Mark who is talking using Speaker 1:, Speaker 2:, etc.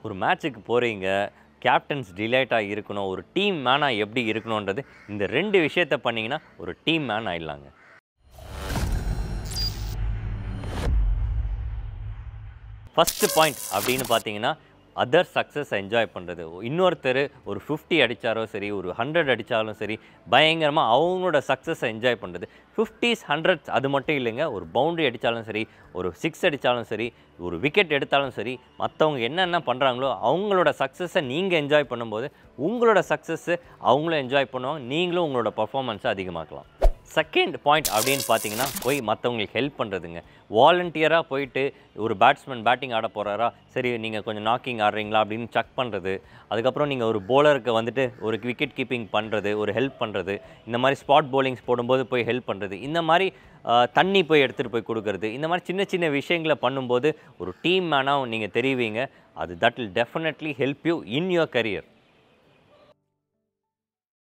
Speaker 1: ஒரு மேட்ச்சுக்கு போகிறீங்க கேப்டன்ஸ் டிலைட்டாக இருக்கணும் ஒரு டீம் மேனாக எப்படி இருக்கணுன்றது இந்த ரெண்டு விஷயத்த பண்ணிங்கன்னா ஒரு டீம் மேன் ஆயிடலாங்க ஃபஸ்ட்டு பாயிண்ட் அப்படின்னு பார்த்தீங்கன்னா அதர் சக்ஸஸ் என்ஜாய் பண்ணுறது இன்னொருத்தர் ஒரு ஃபிஃப்டி அடித்தாரோ சரி ஒரு ஹண்ட்ரட் அடித்தாலும் சரி பயங்கரமாக அவங்களோட சக்ஸஸை என்ஜாய் பண்ணுறது ஃபிஃப்டிஸ் ஹண்ட்ரட்ஸ் அது மட்டும் இல்லைங்க ஒரு பவுண்டரி அடித்தாலும் சரி ஒரு சிக்ஸ் அடித்தாலும் சரி ஒரு விக்கெட் எடுத்தாலும் சரி மற்றவங்க என்னென்ன பண்ணுறாங்களோ அவங்களோட சக்ஸஸை நீங்கள் என்ஜாய் பண்ணும்போது உங்களோட சக்ஸஸ்ஸு அவங்களும் என்ஜாய் பண்ணுவாங்க நீங்களும் உங்களோட பர்ஃபார்மன்ஸை அதிகமாக்கலாம் செகண்ட் பாயிண்ட் அப்படின்னு பார்த்தீங்கன்னா போய் மற்றவங்களுக்கு ஹெல்ப் பண்ணுறதுங்க வாலண்டியராக போயிட்டு ஒரு பேட்ஸ்மேன் பேட்டிங் ஆட போகிறாரா சரி நீங்கள் கொஞ்சம் நாக்கிங் ஆடுறீங்களா அப்படின்னு செக் பண்ணுறது அதுக்கப்புறம் நீங்கள் ஒரு bowler-க்கு வந்துட்டு ஒரு விக்கெட் கீப்பிங் பண்ணுறது ஒரு ஹெல்ப் பண்ணுறது இந்த மாதிரி ஸ்பாட் bowlings போடும்போது போய் ஹெல்ப் பண்ணுறது இந்த மாதிரி ஆஹ், தண்ணி போய் எடுத்துகிட்டு போய் கொடுக்கறது இந்த மாதிரி சின்ன சின்ன விஷயங்களை பண்ணும்போது ஒரு டீம் மேனாக நீங்கள் தெரிவிங்க அது that will definitely help you in your career